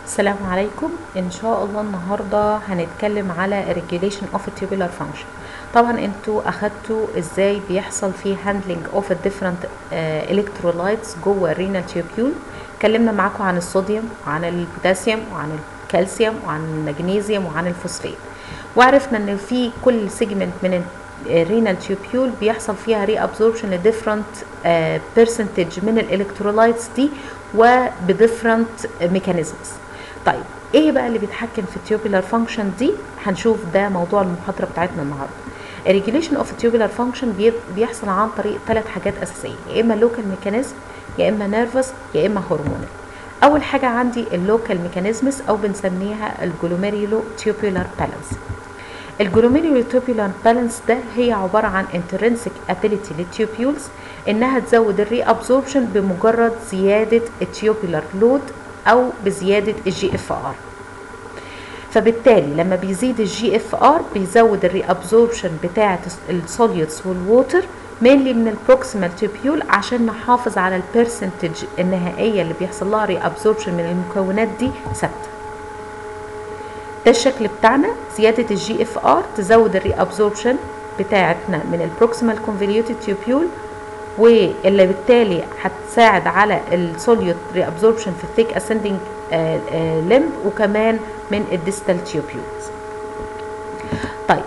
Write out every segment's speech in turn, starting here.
السلام عليكم ان شاء الله النهارده هنتكلم على regulation of a tubular function طبعا انتوا اخدتوا ازاي بيحصل في handling of a different uh, electrolytes جوه الرينال تيوبيول اتكلمنا معاكم عن الصوديوم وعن البوتاسيوم وعن الكالسيوم وعن المغنيسيوم وعن الفوسفات وعرفنا ان في كل سيجمنت من الرينال تيوبيول بيحصل فيها ري ابزوربشن لديفرنت برسنتج من الالكترولايتس دي وبديفرنت ميكانيزمز طيب ايه بقى اللي بيتحكم في التيوبولار فانكشن دي هنشوف ده موضوع المحاضره بتاعتنا النهارده الريجوليشن اوف التيوبولار فانكشن بيحصل عن طريق ثلاث حاجات اساسيه يا اما لوكال ميكانيزم يا اما نيرفس يا اما هرمونال اول حاجه عندي اللوكال ميكانيزمز او بنسميها الجلوميريولو تيوبولار بالانس الجلوميريولو تيوبولار بالانس ده هي عباره عن intrinsic ability للتيوبيولز انها تزود الري ابزوربشن بمجرد زياده التيوبولار لود او بزياده الجي اف ار فبالتالي لما بيزيد الجي اف ار بيزود الري ابزوربشن بتاعه السوليوتس والووتر مينلي من البروكسيمال تيبيول عشان نحافظ على البرسنتج النهائيه اللي بيحصل لها ري ابزوربشن من المكونات دي ثابته ده الشكل بتاعنا زياده الجي اف ار تزود الري ابزوربشن بتاعتنا من البروكسيمال كونفوليوتد تيبيول واللي بالتالي هتساعد على السوليوت ري ابزوربشن في الثيك اسندنج لمب وكمان من الديستال تيوبيولز طيب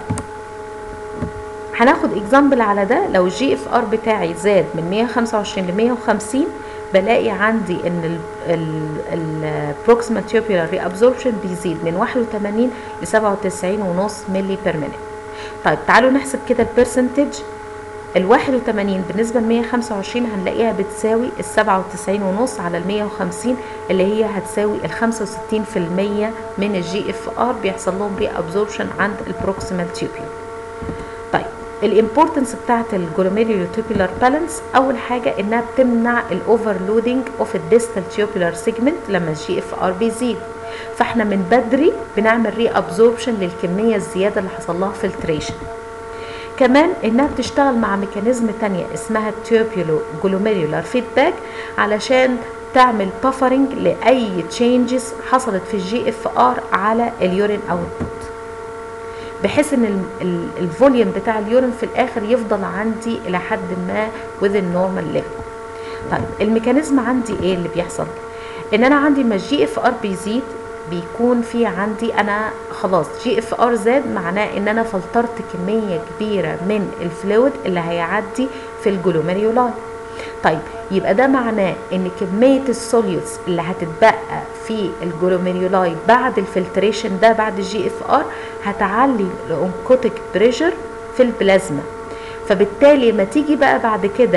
هناخد اكزامبل على ده لو الجي اف ار بتاعي زاد من 125 ل 150 بلاقي عندي ان البروكسيمال تيوبولار ري ابزوربشن بيزيد من 81 ل 97.5 ملي بير مينيت طيب تعالوا نحسب كده البرسنتج ال 81 بالنسبة ل 125 هنلاقيها بتساوي ال 97 ونص على ال 150 اللي هي هتساوي ال 65% من الجي اف ار بيحصل لهم ري ابزوربشن عند البروكسيمال تيوبيول. طيب الامبورتنس بتاعت الجلوميريولو تيوبولار بالانس اول حاجه انها بتمنع الاوفرلودنج اوف الديستال تيوبولار سيجمنت لما الجي اف ار بيزيد فاحنا من بدري بنعمل ري ابزوربشن للكميه الزياده اللي حصل لها فلتريشن كمان انها بتشتغل مع ميكانيزم تانية اسمها التيوبيولو جلوميريولار فيدباك علشان تعمل بافرنج لاي تشينجز حصلت في الجي اف ار على اليورين اوتبوت بحيث ان الفوليوم بتاع اليورين في الاخر يفضل عندي الى حد ما within normal level طيب الميكانيزم عندي ايه اللي بيحصل ان انا عندي ما الجي اف ار بيزيد بيكون في عندي انا خلاص جي اف ار زاد معناه ان انا فلترت كميه كبيره من الفلويد اللي هيعدي في الجلوميريولاي طيب يبقى ده معناه ان كميه السوليوتس اللي هتتبقى في الجلوميريولاي بعد الفلتريشن ده بعد الجي اف ار هتعلي الانكوتيك بريشر في البلازما فبالتالي لما تيجي بقى بعد كده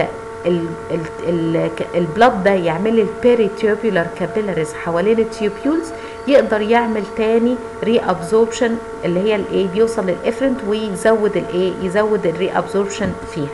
البلاد ده يعمل لي البيري تيوبولار كابيلاريز حوالين التيوبيولز يقدر يعمل تاني ري ابزوربشن اللي هي الايه بيوصل للافرنت ويزود الايه يزود الري ابزوربشن فيها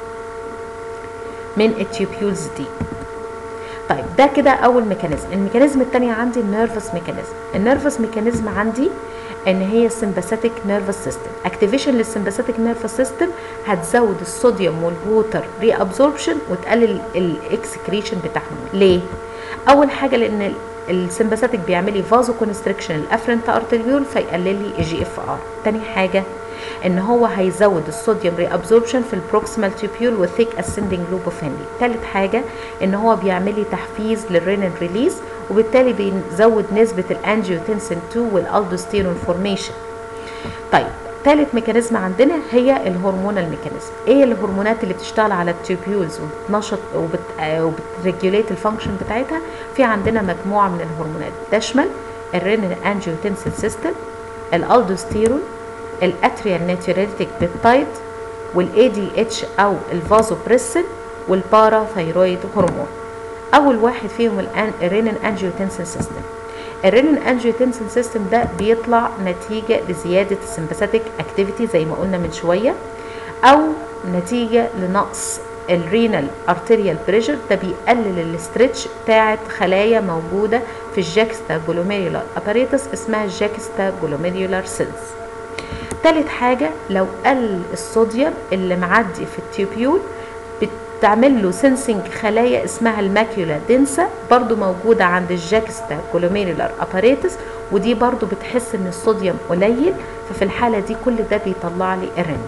من التيوبيولز دي طيب ده كده اول ميكانيزم الميكانيزم الثاني عندي النيرفس ميكانيزم النيرفس ميكانيزم عندي ان هي السمباثيك نيرفس سيستم اكتيفيشن للسمباثيك نيرفس سيستم هتزود الصوديوم والووتر ري ابزوربشن وتقلل الاكسكريشن بتاعهم ليه اول حاجه لان السمباثيك بيعمل لي فازو كونستريكشن الافرنت ارتريول فيقلل لي الجي اف ار تاني حاجه ان هو هيزود الصوديوم ري ابزوربشن في البروكسيمال تيبيول والثيك اسندنج لوب اوف هنلي تالت حاجه ان هو بيعمل لي تحفيز للرينال ريليز وبالتالي بيزود نسبه الانجيوتنسين 2 والالدوستيرون فورميشن طيب ثالث ميكانيزم عندنا هي الهرمونال ميكانيزم ايه الهرمونات اللي بتشتغل على التيوبيولز وبتنشط وبت... وبتريجوليت الفانكشن بتاعتها في عندنا مجموعه من الهرمونات تشمل الرينال انجيوتنسين سيستم الالدوستيرون الاتريال ناتيوريتيك بيبتايد والاي دي اتش او الفازوبريسين والباراثايرويد هرمون اول واحد فيهم الان الرينين انجيوتنسين سيستم الرينين انجيوتنسين سيستم ده بيطلع نتيجه لزياده السمباثيك اكتيفيتي زي ما قلنا من شويه او نتيجه لنقص الرينال ارتيريال بريشر ده بيقلل الاسترتش بتاعه خلايا موجوده في الجاكستا جلوميريولار اباريتس اسمها الجاكستا جلوميريولار سيلز تالت حاجة لو قل الصوديوم اللي معدي في التيوبيول تعمل له سنسنج خلايا اسمها الماكيولا دنسا برضو موجودة عند الجاكستا كولوميريلر اباريتس ودي برضو بتحس ان الصوديوم قليل ففي الحالة دي كل ده بيطلع لي الرنين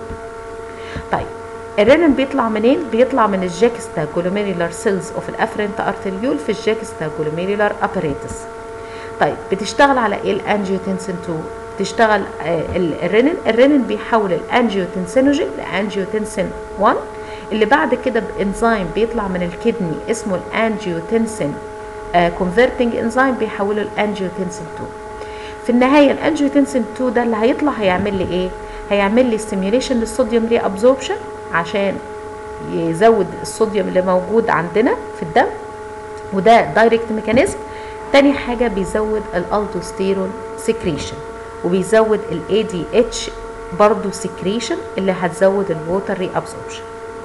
طيب الرنين بيطلع منين؟ بيطلع من الجاكستا جلوميريلر سيلز اوف الافرنت ارتريول في الجاكستا جلوميريلر اباريتس طيب بتشتغل على ايه الانجيوتنسين 2 بتشتغل آه الرنين الرنين بيحول الانجيوتنسينوجين لانجيوتنسين 1 اللي بعد كده بانزيم بيطلع من الكدني اسمه الانجيوتنسين كونفرتنج انزيم بيحوله الانجيوتنسين 2 في النهايه الانجيوتنسين 2 ده اللي هيطلع هيعمل لي ايه هيعمل لي ستيميوليشن للصوديوم ري ابزوربشن عشان يزود الصوديوم اللي موجود عندنا في الدم وده دايركت ميكانيزم تاني حاجة بيزود الالدوستيرون سكريشن وبيزود الاي دي اتش برضو سكريشن اللي هتزود الووتر ري ابزوربشن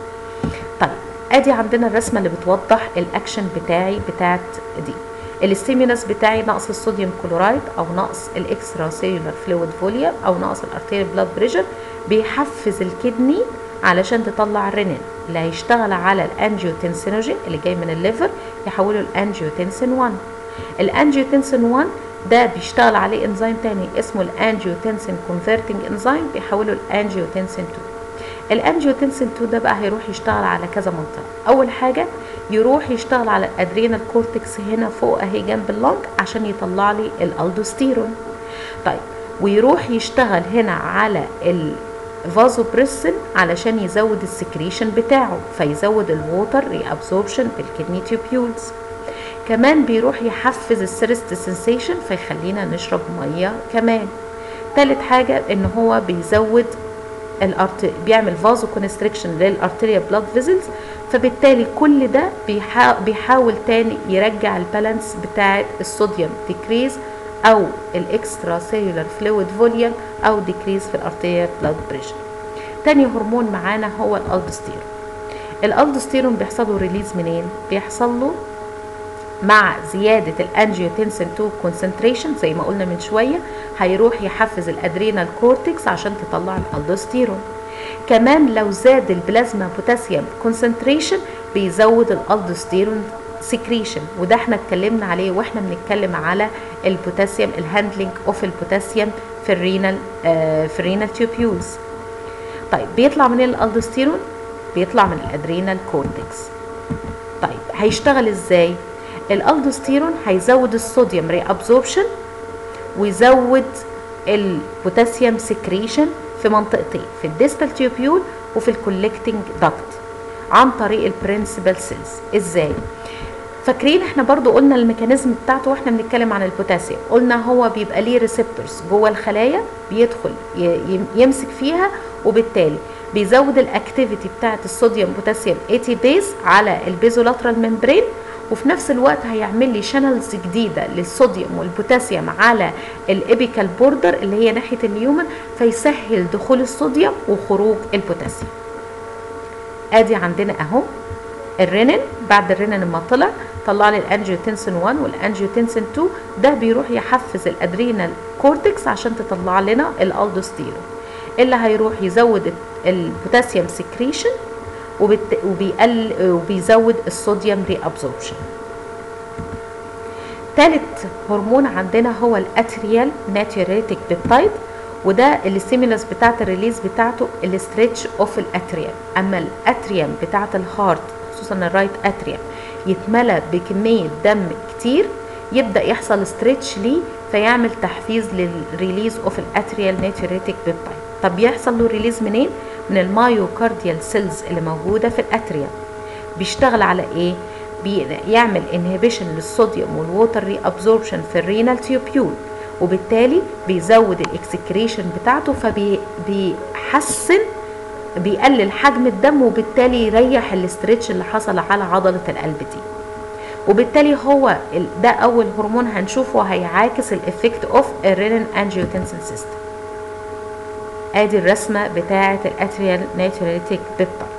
طيب ادي عندنا الرسمة اللي بتوضح الاكشن بتاعي بتاعت دي الاستيمولس بتاعي نقص الصوديوم كلورايد او نقص الاكسترا سيلولار فلويد فوليوم او نقص الارتيريال بلاد بريشر بيحفز الكدني علشان تطلع الرنين اللي هيشتغل على الانجيوتنسينوجين اللي جاي من الليفر يحوله الانجيوتنسين 1 الانجيوتنسين 1 ده بيشتغل عليه انزيم تاني اسمه الانجيوتنسين كونفرتنج انزيم بيحوله الانجيوتنسين 2 الانجيوتنسين 2 ده بقى هيروح يشتغل على كذا منطقه اول حاجه يروح يشتغل على الادرينال كورتكس هنا فوق اهي جنب اللنج عشان يطلع لي الالدوستيرون طيب ويروح يشتغل هنا على الفازوبريسين علشان يزود السكريشن بتاعه فيزود الووتر ري ابزوربشن بالكدني تيوبيولز كمان بيروح يحفز السيرست سنسيشن فيخلينا نشرب ميه كمان تالت حاجه ان هو بيزود الارت بيعمل فازو كونستريكشن للارتيريا بلاد فيزلز فبالتالي كل ده بيحا... بيحاول تاني يرجع البالانس بتاعه الصوديوم ديكريز او الاكسترا سيلولار فلويد فوليوم او ديكريز في الارتيريا بلاد بريشر تاني هرمون معانا هو الالدوستيرون الالدوستيرون بيحصل له ريليز منين بيحصل له مع زيادة الانجيوتنسين 2 كونسنتريشن زي ما قلنا من شوية هيروح يحفز الادرينال كورتكس عشان تطلع الالدوستيرون كمان لو زاد البلازما بوتاسيوم كونسنتريشن بيزود الالدوستيرون سكريشن وده احنا اتكلمنا عليه واحنا بنتكلم على البوتاسيوم الهاندلنج اوف البوتاسيوم في الرينال آه في الرينال تيوبيولز طيب بيطلع منين الالدوستيرون بيطلع من الادرينال كورتكس طيب هيشتغل ازاي الالدوستيرون هيزود الصوديوم ري ابزوربشن ويزود البوتاسيوم سكريشن في منطقتين في الديستال تيوبيول وفي الكولكتنج داكت عن طريق البرنسبل سيلز ازاي فاكرين احنا برضو قلنا الميكانيزم بتاعته واحنا بنتكلم عن البوتاسيوم قلنا هو بيبقى ليه ريسبتورز جوه الخلايا بيدخل يمسك فيها وبالتالي بيزود الاكتيفيتي بتاعه الصوديوم بوتاسيوم اي تي بيز على البيزولاترال ممبرين وفي نفس الوقت هيعمل لي شانلز جديده للصوديوم والبوتاسيوم على الابيكال بوردر اللي هي ناحيه النيومن فيسهل دخول الصوديوم وخروج البوتاسيوم ادي عندنا اهو الرينين بعد الرينين لما طلع طلع لي الانجيوتنسين 1 والانجيوتنسين 2 ده بيروح يحفز الادرينال كورتكس عشان تطلع لنا الالدوستيرون اللي هيروح يزود البوتاسيوم سكريشن وبيقل وبيزود الصوديوم ري ابزوربشن ثالث هرمون عندنا هو الاتريال ناتيوريتك بيبتايد وده الستيمولس بتاعت الريليز بتاعته الاستريتش اوف الاتريال اما الاتريوم بتاعت الهارت خصوصا الرايت اتريوم يتملى بكميه دم كتير يبدا يحصل ستريتش ليه فيعمل تحفيز للريليز اوف الاتريال ناتيوريتك بيبتايد طب يحصل له ريليز منين من المايوكارديال سيلز اللي موجوده في الاتريا بيشتغل على ايه بيعمل انهبيشن للصوديوم والووتر ري ابزوربشن في الرينال تيوبيول وبالتالي بيزود الاكسكريشن بتاعته فبيحسن بيقلل حجم الدم وبالتالي يريح الاسترتش اللي حصل على عضله القلب دي وبالتالي هو ده اول هرمون هنشوفه هيعاكس الافكت اوف الرينين انجيوتنسين سيستم ادي الرسمه بتاعه الاتريال ناتوريتيك بيبتايد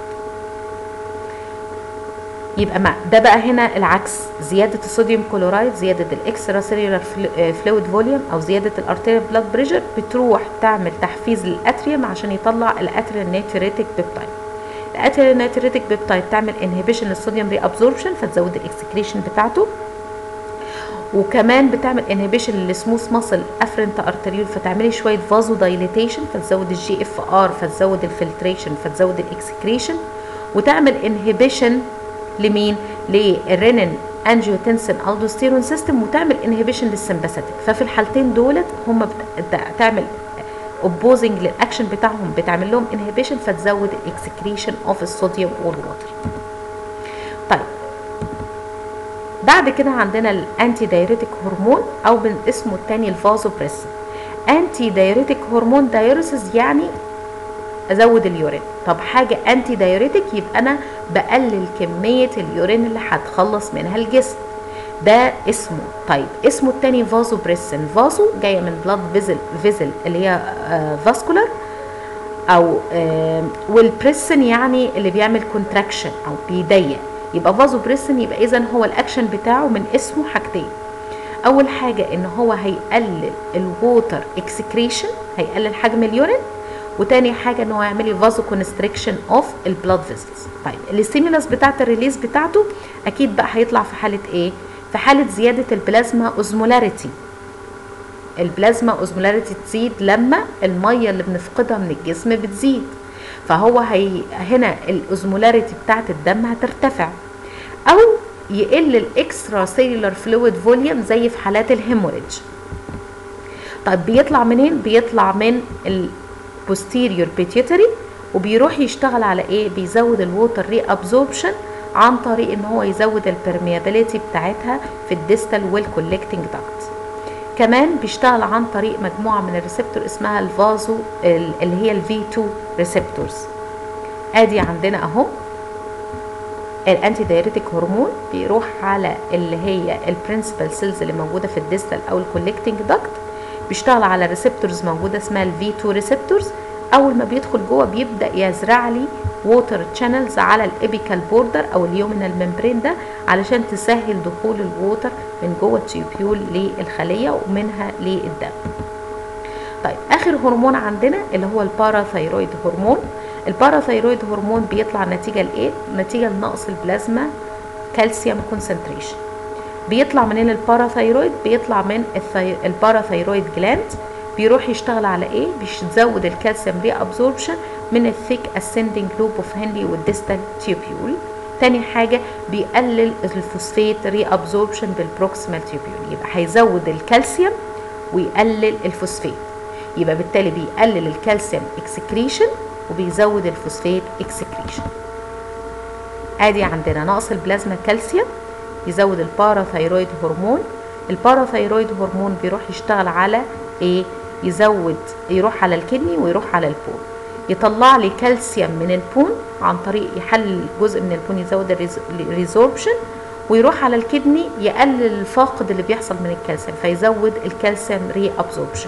يبقى مع ده بقى هنا العكس زياده الصوديوم كلورايد زياده الاكسترا سيلولار فلويد فوليوم او زياده الارتيريال بلاد بريشر بتروح تعمل تحفيز للاتريوم عشان يطلع الاتريال ناتوريتيك بيبتايد الانتي نيتريتك بيبتايد تعمل انهبيشن للصوديوم ري ابزوربشن فتزود الاكسكريشن بتاعته وكمان بتعمل انهبيشن للسموث ماسل افرنت ارتريول فتعملي شويه فازو دايليتيشن فتزود الجي اف ار فتزود الفلتريشن فتزود الاكسكريشن وتعمل انهبيشن لمين للرينين انجيوتنسين الدوستيرون سيستم وتعمل انهبيشن للسمباثيك ففي الحالتين دولت هم بتعمل اوبوزنج للاكشن بتاعهم بتعمل لهم انهبيشن فتزود الاكسكريشن اوف الصوديوم والواتر طيب بعد كده عندنا الانتي دايريتك هرمون او من اسمه الثاني الفازوبريسين انتي دايريتك هرمون دايوريسيس يعني ازود اليورين طب حاجه انتي دايوريتك يبقى انا بقلل كميه اليورين اللي هتخلص منها الجسم ده اسمه طيب اسمه التاني فازو بريسن فازو جايه من بلاد فيزل فيزل اللي هي آه فاسكولار او آه والبريسن يعني اللي بيعمل كونتراكشن او بيضيق يبقى فازو بريسن يبقى اذا هو الاكشن بتاعه من اسمه حاجتين اول حاجه ان هو هيقلل الووتر اكسكريشن هيقلل حجم اليورين وتاني حاجه ان هو يعمل لي فازو كونستريكشن اوف البلاد فيسلز طيب الاستيمولس بتاعه الريليز بتاعته اكيد بقى هيطلع في حاله ايه في حاله زياده البلازما اوزمولاريتي البلازما اوزمولاريتي تزيد لما الميه اللي بنفقدها من الجسم بتزيد فهو هي هنا الاوزمولاريتي بتاعه الدم هترتفع او يقل الاكسترا سيلولار فلويد فوليوم زي في حالات الهيموريدج طيب بيطلع منين بيطلع من البوستيريور بيتيوتري وبيروح يشتغل على ايه بيزود الووتر ري ابزوربشن عن طريق ان هو يزود البرميابيليتي بتاعتها في الديستال والكولكتنج داكت كمان بيشتغل عن طريق مجموعه من الريسبتور اسمها الفازو اللي هي الفي 2 ريسبتورز ادي عندنا اهو الانتي دايريتك هرمون بيروح على اللي هي البرنسبل سيلز اللي موجوده في الديستال او الكولكتنج داكت بيشتغل على ريسبتورز موجوده اسمها الفي 2 ريسبتورز اول ما بيدخل جوه بيبدا يزرع لي ووتر تشانلز على الابيكال بوردر او اليومينال ممبرين ده علشان تسهل دخول الووتر من جوه التيوبيول للخليه ومنها للدم طيب اخر هرمون عندنا اللي هو الباراثايرويد هرمون الباراثايرويد هرمون بيطلع نتيجه لايه نتيجه لنقص البلازما كالسيوم كونسنتريشن بيطلع منين الباراثايرويد بيطلع من الثي... الباراثايرويد جلاند بيروح يشتغل على ايه بيزود الكالسيوم ري ابزوربشن من الثيك اسندنج لوب اوف هنلي والديستال تيوبيول تاني حاجه بيقلل الفوسفات ري ابزوربشن بالبروكسيمال تيوبيول يبقى هيزود الكالسيوم ويقلل الفوسفات يبقى بالتالي بيقلل الكالسيوم اكسكريشن وبيزود الفوسفات اكسكريشن ادي عندنا نقص البلازما كالسيوم يزود الباراثايرويد هرمون الباراثايرويد هرمون بيروح يشتغل على ايه يزود يروح على الكدني ويروح على البون يطلع لي كالسيوم من البون عن طريق يحلل جزء من البون يزود الريزوربشن ويروح على الكدني يقلل الفاقد اللي بيحصل من الكالسيوم فيزود الكالسيوم ري ابزوربشن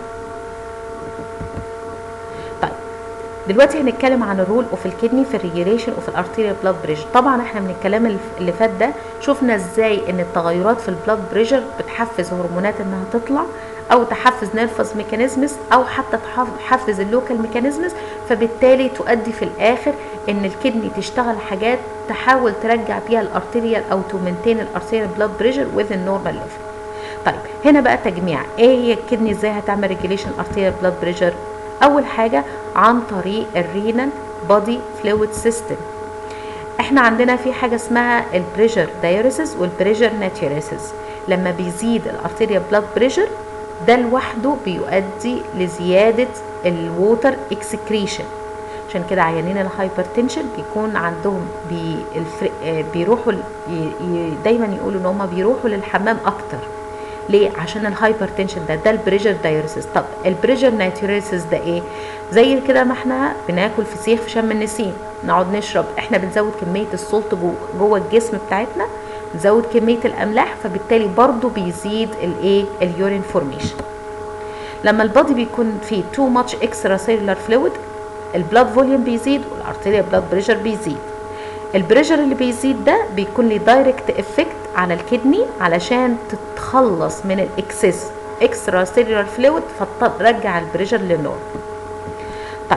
طيب دلوقتي هنتكلم عن الرول اوف الكدني في الريجيليشن اوف الارتيريال بلاد بريشر طبعا احنا من الكلام اللي فات ده شفنا ازاي ان التغيرات في البلاد بريشر بتحفز هرمونات انها تطلع او تحفز نيرفز ميكانيزمز او حتى تحفز اللوكال ميكانيزمز فبالتالي تؤدي في الاخر ان الكدني تشتغل حاجات تحاول ترجع بيها الارتيريال او تو مينتين الارتيريال بلاد بريشر وذ النورمال ليفل طيب هنا بقى تجميع ايه هي الكدني ازاي هتعمل ريجيليشن ارتيريال بلاد بريشر اول حاجه عن طريق الرينال بودي فلويد سيستم احنا عندنا في حاجه اسمها البريشر دايوريسيس والبريشر ناتيوريسيس لما بيزيد الارتيريال بلاد بريشر ده لوحده بيؤدي لزيادة الووتر اكسكريشن عشان كده عيانين الهايبرتنشن بيكون عندهم بي الفر... بيروحوا ي... دايما يقولوا ان هم بيروحوا للحمام اكتر ليه عشان الهايبرتنشن ده ده البريشر دايوريسيس طب البريشر ناتيوريسيس ده ايه زي كده ما احنا بناكل فسيخ في شم النسيم نقعد نشرب احنا بنزود كميه السولت جوه جوه الجسم بتاعتنا نزود كميه الاملاح فبالتالي برضو بيزيد الايه اليورين فورميشن لما البادي بيكون فيه تو ماتش اكسترا سيلولار فلويد البلاد فوليوم بيزيد والارتيريا بلاد بريشر بيزيد البريشر اللي بيزيد ده بيكون ليه دايركت افكت على الكدني علشان تتخلص من الاكسس اكسترا سيلولار فلويد فترجع البريشر للنورم طيب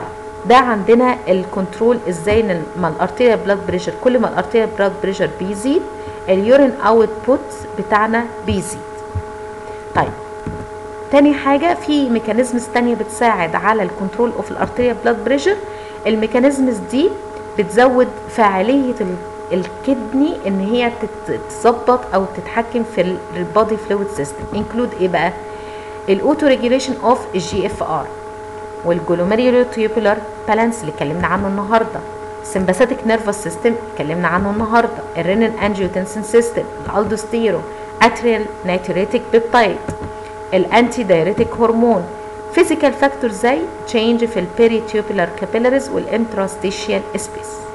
ده عندنا الكنترول ازاي ان ما الارتيريا بلاد بريشر كل ما الارتيريا بلاد بريشر بيزيد اليورين اوتبوت بتاعنا بيزيد طيب تاني حاجة في ميكانيزمز تانية بتساعد على الكنترول اوف الارتيريا بلاد بريشر الميكانيزمز دي بتزود فاعلية الكدني ان هي تتظبط او تتحكم في البادي فلويد سيستم انكلود ايه بقى الاوتو ريجوليشن اوف الجي اف ار والجلوميريولو تيوبولار بالانس اللي اتكلمنا عنه النهارده السمباثيك نيرفس سيستم اتكلمنا عنه النهارده الرينين انجيوتنسين سيستم الالدوستيرون اتريال ناتريتيك بيبتايد الانتي دايريتيك هرمون فيزيكال فاكتور زي تشينج في البيري تيوبولار كابيلاريز والانتراستيشيال سبيس